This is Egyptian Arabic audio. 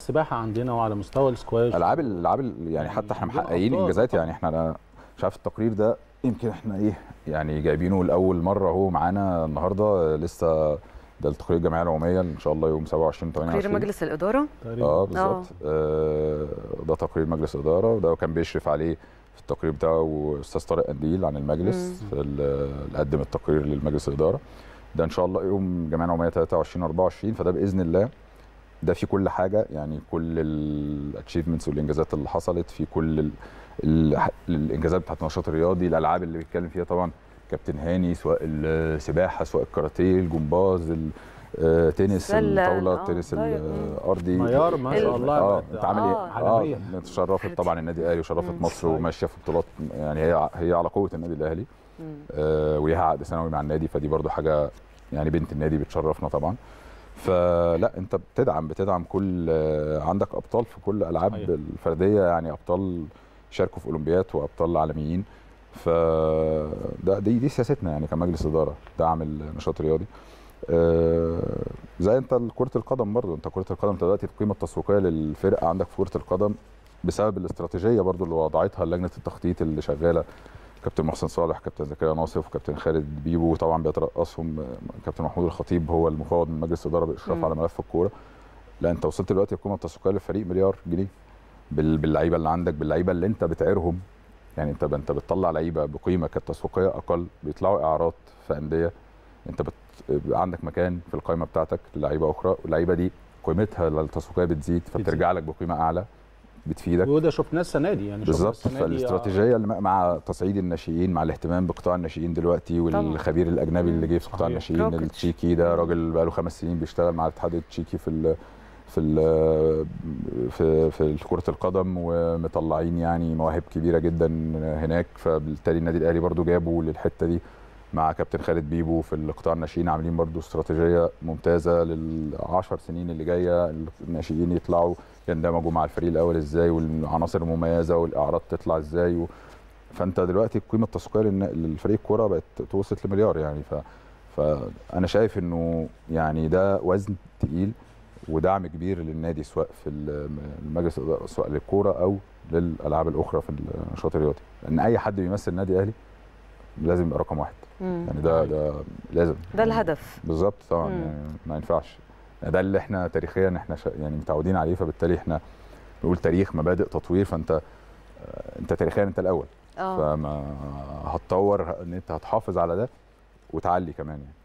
السباحه عندنا وعلى مستوى السكواش العاب الالعاب ال- يعني حتى احنا عندنا محققين أبطال انجازات طبعاً. يعني احنا أنا مش عارف التقرير ده يمكن احنا ايه يعني جايبينه لاول مره اهو معانا النهارده لسه ده التقرير الجمعيه العموميه ان شاء الله يوم 27 تقرير 28 مجلس الاداره تقريبا اه بالظبط آه ده تقرير مجلس اداره وده كان بيشرف عليه في التقرير بتاعه استاذ طارق قنديل عن المجلس مم. في ال- اللي قدم التقرير للمجلس الاداره ده ان شاء الله يوم جمعيه العموميه 23 24 فده باذن الله ده في كل حاجه يعني كل الاتشيفمنتس والانجازات اللي حصلت في كل ال ال الانجازات بتاعت النشاط الرياضي الالعاب اللي بيتكلم فيها طبعا كابتن هاني سواء السباحه سواء الكاراتيه الجمباز ال- آه، تنس السلة، الطاوله آه، التنس طيب. الارضي ميار ما شاء الله اه بقت انت عامل ايه؟ آه. اه عالمية. اتشرفت طبعا النادي الاهلي وشرفت مم. مصر صحيح. وماشيه في بطولات يعني هي هي على قوه النادي الاهلي مم. آه وليها عقد سنوي مع النادي فدي برضو حاجه يعني بنت النادي بتشرفنا طبعا فلا انت بتدعم بتدعم كل آه، عندك ابطال في كل الالعاب صحيح. الفرديه يعني ابطال شاركوا في اولمبياد وابطال عالميين ف ده دي دي سياستنا يعني كمجلس اداره دعم النشاط الرياضي آه، زي انت كره القدم برضو انت كره القدم انت دلوقتي القيمه التسويقيه للفرقه عندك في كره القدم بسبب الاستراتيجيه برضو اللي وضعتها لجنه التخطيط اللي شغاله كابتن محسن صالح كابتن زكريا ناصف وكابتن خالد بيبو طبعا بيترأسهم كابتن محمود الخطيب هو المفوض من مجلس الاداره بالاشراف مم. على ملف الكوره لا انت وصلت دلوقتي القيمه التسويقيه للفريق مليار جنيه بال- باللعيبه اللي عندك باللعيبه اللي انت بتعيرهم يعني انت انت بتطلع لعيبه بقيمه كانت تسويقيه اقل بيطلعوا اعارات في انديه انت بت... بيبقى عندك مكان في القائمه بتاعتك لعيبه اخرى واللعيبه دي قيمتها التسويقيه بتزيد فبترجع لك بقيمه اعلى بتفيدك وده شفناه السنه دي يعني شفنا بالظبط السنة دي، آه، فالاستراتيجيه اللي مع تصعيد الناشئين مع الاهتمام بقطاع الناشئين دلوقتي والخبير الاجنبي اللي جه في قطاع صحيح. الناشئين روكيتش. التشيكي ده راجل بقاله خمس سنين بيشتغل مع الاتحاد التشيكي في ال في ال في في كره القدم ومطلعين يعني مواهب كبيره جدا هناك فبالتالي النادي الاهلي برضو جابه للحته دي مع كابتن خالد بيبو في القطاع الناشئين عاملين برضو استراتيجيه ممتازه للعشر سنين اللي جايه الناشئين يطلعوا يندمجوا مع الفريق الاول ازاي والعناصر المميزه والاعراض تطلع ازاي و... فانت دلوقتي القيمه التسويقيه للن- للفريق الكوره بقت توصلت لمليار يعني ف فانا شايف انه يعني ده وزن تقيل ودعم كبير للنادي سواء في الم- المجلس الإدارة، سواء للكوره او للالعاب الاخرى في النشاط الرياضي لان اي حد بيمثل النادي الاهلي لازم يبقى رقم واحد مم. يعني ده ده لازم ده الهدف بالظبط طبعا مم. يعني ما ينفعش ده اللي احنا تاريخيا احنا شا يعني متعودين عليه فبالتالي احنا بنقول تاريخ مبادئ تطوير فانت آه، انت تاريخيا انت الاول اه فما هتطور ان انت هتحافظ على ده وتعلي كمان يعني